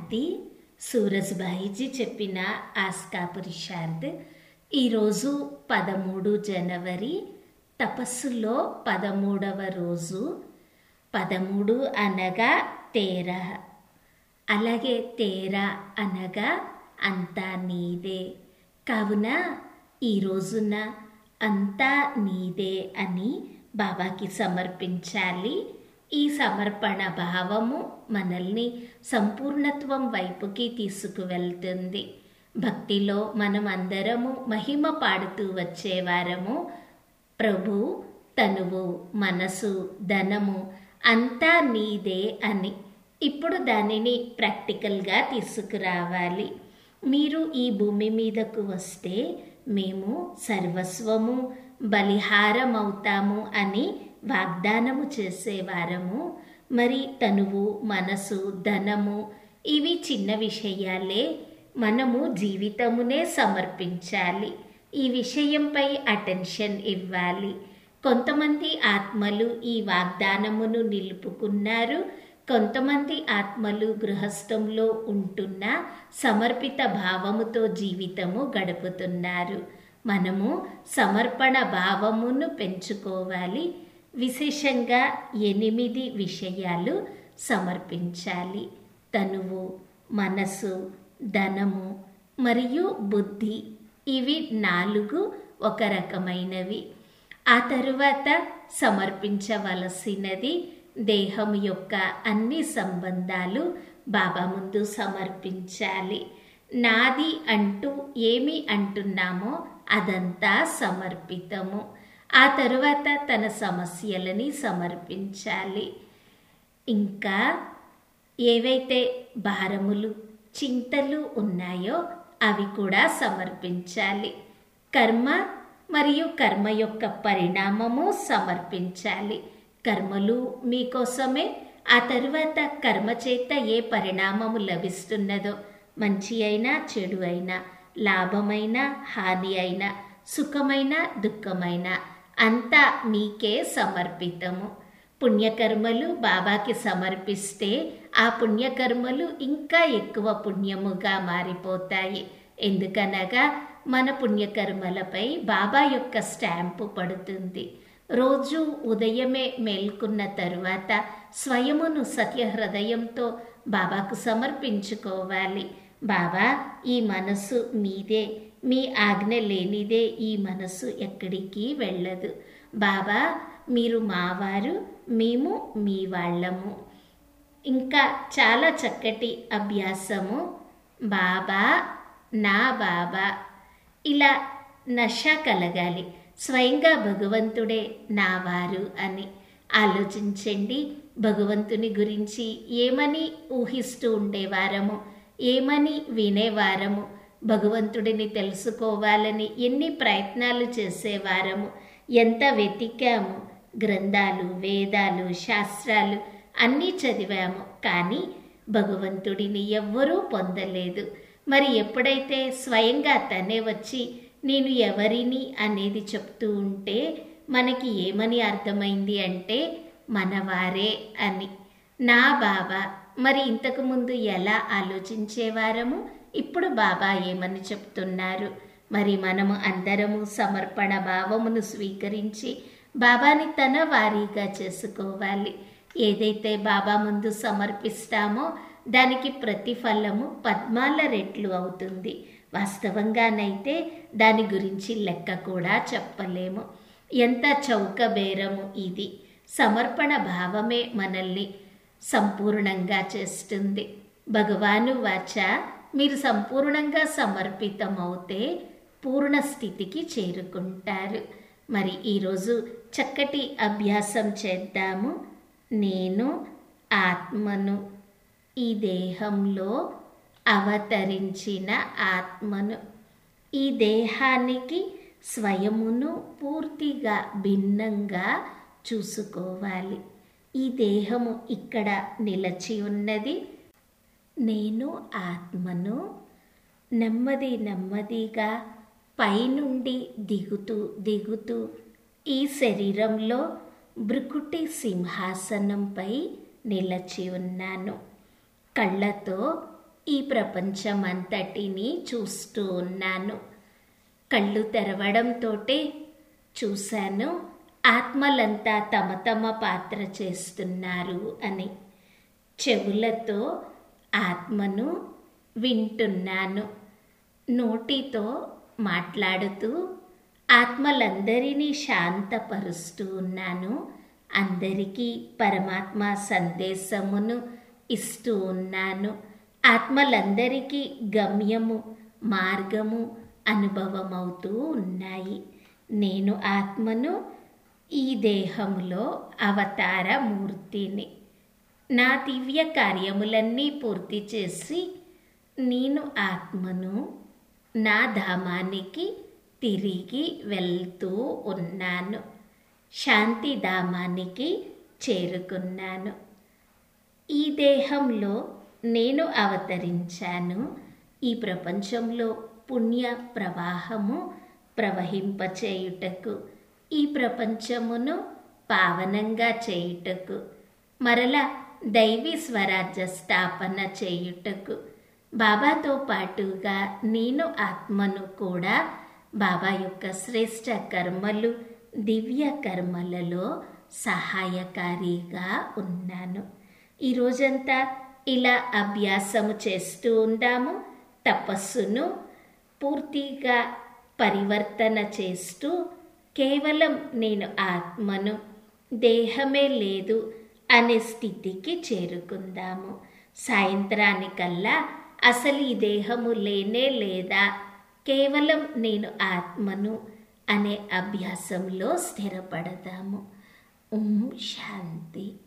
శాంతి సూరజ్బాయిజీ చెప్పిన ఆస్కా పురుషార్థ్ ఈరోజు పదమూడు జనవరి తపస్సులో పదమూడవ రోజు పదమూడు అనగా తేరా అలాగే తేరా అనగా అంతా నీదే కావున ఈ రోజున అంతా నీదే అని బాబాకి సమర్పించాలి ఈ సమర్పణ భావము మనల్ని సంపూర్ణత్వం వైపుకి తీసుకువెళ్తుంది భక్తిలో మనం అందరము మహిమ పాడుతూ వచ్చేవారము ప్రభు తనువు మనసు ధనము అంతా నీదే అని ఇప్పుడు దానిని ప్రాక్టికల్గా తీసుకురావాలి మీరు ఈ భూమి మీదకు వస్తే మేము సర్వస్వము బలిహారం అవుతాము అని వాగ్దానము చేసేవారము మరి తనువు మనసు ధనము ఇవి చిన్న విషయాలే మనము జీవితమునే సమర్పించాలి ఈ విషయంపై అటెన్షన్ ఇవ్వాలి కొంతమంది ఆత్మలు ఈ వాగ్దానమును నిలుపుకున్నారు కొంతమంది ఆత్మలు గృహస్థంలో ఉంటున్న సమర్పిత భావముతో జీవితము గడుపుతున్నారు మనము సమర్పణ భావమును పెంచుకోవాలి విశేషంగా ఎనిమిది విషయాలు సమర్పించాలి తనువు మనసు ధనము మరియు బుద్ధి ఇవి నాలుగు ఒక రకమైనవి ఆ తరువాత సమర్పించవలసినది దేహం యొక్క అన్ని సంబంధాలు బాబా ముందు సమర్పించాలి నాది అంటూ ఏమి అంటున్నామో అదంతా సమర్పితము ఆ తరువాత తన సమస్యలని సమర్పించాలి ఇంకా ఏవైతే భారములు చింతలు ఉన్నాయో అవి కూడా సమర్పించాలి కర్మ మరియు కర్మ యొక్క పరిణామము సమర్పించాలి కర్మలు మీకోసమే ఆ తరువాత కర్మ చేత ఏ పరిణామము లభిస్తున్నదో మంచి అయినా చెడు అయినా లాభమైన హాని అయినా సుఖమైన దుఃఖమైన అంతా మీకే సమర్పితము పుణ్యకర్మలు బాబాకి సమర్పిస్తే ఆ పుణ్యకర్మలు ఇంకా ఎక్కువ పుణ్యముగా మారిపోతాయి ఎందుకనగా మన పుణ్యకర్మలపై బాబా యొక్క స్టాంపు పడుతుంది రోజు ఉదయమే మేల్కొన్న తరువాత స్వయమును సత్య హృదయంతో బాబాకు సమర్పించుకోవాలి బాబా ఈ మనసు మీదే మీ ఆజ్ఞ లేనిదే ఈ మనసు ఎక్కడికి వెళ్ళదు బాబా మీరు మావారు మేము మీ వాళ్ళము ఇంకా చాలా చక్కటి అభ్యాసము బాబా నా బాబా ఇలా నష కలగాలి స్వయంగా భగవంతుడే నా వారు అని ఆలోచించండి భగవంతుని గురించి ఏమని ఊహిస్తూ ఉండేవారము ఏమని వినేవారము భగవంతుడిని తెలుసుకోవాలని ఎన్ని ప్రయత్నాలు చేసేవారము ఎంత వెతికాము గ్రంథాలు వేదాలు శాస్త్రాలు అన్నీ చదివాము కానీ భగవంతుడిని ఎవ్వరూ పొందలేదు మరి ఎప్పుడైతే స్వయంగా తనే వచ్చి నేను ఎవరిని అనేది చెప్తూ ఉంటే మనకి ఏమని అర్థమైంది అంటే మనవారే అని నా బాబా మరి ఇంతకుముందు ఎలా ఆలోచించేవారము ఇప్పుడు బాబా ఏమని చెప్తున్నారు మరి మనము అందరము సమర్పణ భావమును స్వీకరించి బాబాని తన వారీగా చేసుకోవాలి ఏదైతే బాబా ముందు సమర్పిస్తామో దానికి ప్రతిఫలము పద్మాల రెట్లు అవుతుంది వాస్తవంగానైతే దాని గురించి లెక్క కూడా చెప్పలేము ఎంత చౌక బేరము ఇది సమర్పణ భావమే మనల్ని సంపూర్ణంగా చేస్తుంది భగవాను వాచ మీరు సంపూర్ణంగా సమర్పితమవుతే పూర్ణ స్థితికి చేరుకుంటారు మరి ఈరోజు చక్కటి అభ్యాసం చేద్దాము నేను ఆత్మను ఈ దేహంలో అవతరించిన ఆత్మను ఈ దేహానికి స్వయమును పూర్తిగా భిన్నంగా చూసుకోవాలి ఈ దేహము ఇక్కడ నిలచి ఉన్నది నేను ఆత్మను నెమ్మది నెమ్మదిగా పైనుండి దిగుతూ దిగుతూ ఈ శరీరంలో భృకుటి సింహాసనంపై నిలచి ఉన్నాను కళ్ళతో ఈ ప్రపంచమంతటిని చూస్తూ ఉన్నాను కళ్ళు తెరవడంతోటే చూశాను ఆత్మలంతా తమ తమ పాత్ర చేస్తున్నారు అని చెవులతో ఆత్మను వింటున్నాను నోటితో మాట్లాడుతూ ఆత్మలందరినీ శాంతపరుస్తూ ఉన్నాను అందరికీ పరమాత్మ సందేశమును ఇస్తూ ఉన్నాను ఆత్మలందరికీ గమ్యము మార్గము అనుభవమవుతూ ఉన్నాయి నేను ఆత్మను ఈ దేహంలో అవతార మూర్తిని నా దివ్య కార్యములన్నీ పూర్తి చేసి నేను ఆత్మను నా ధామానికి తిరిగి వెళ్తూ ఉన్నాను శాంతిధామానికి చేరుకున్నాను ఈ దేహంలో నేను అవతరించాను ఈ ప్రపంచంలో పుణ్య ప్రవాహము ప్రవహింపచేయుటకు ఈ ప్రపంచమును పావనంగా చేయుటకు మరల దైవీ స్వరాజ్య స్థాపన చేయుటకు బాబాతో పాటుగా నేను ఆత్మను కూడా బాబా యొక్క శ్రేష్ట కర్మలు దివ్య కర్మలలో సహాయకారిగా ఉన్నాను ఈ రోజంతా ఇలా అభ్యాసము చేస్తూ ఉందాము తపస్సును పూర్తిగా పరివర్తన చేస్తూ కేవలం నేను ఆత్మను దేహమే లేదు అనే స్థితికి చేరుకుందాము సాయంత్రానికల్లా అసలు ఈ దేహము లేనే లేదా కేవలం నేను ఆత్మను అనే అభ్యాసంలో స్థిరపడదాము ఓం శాంతి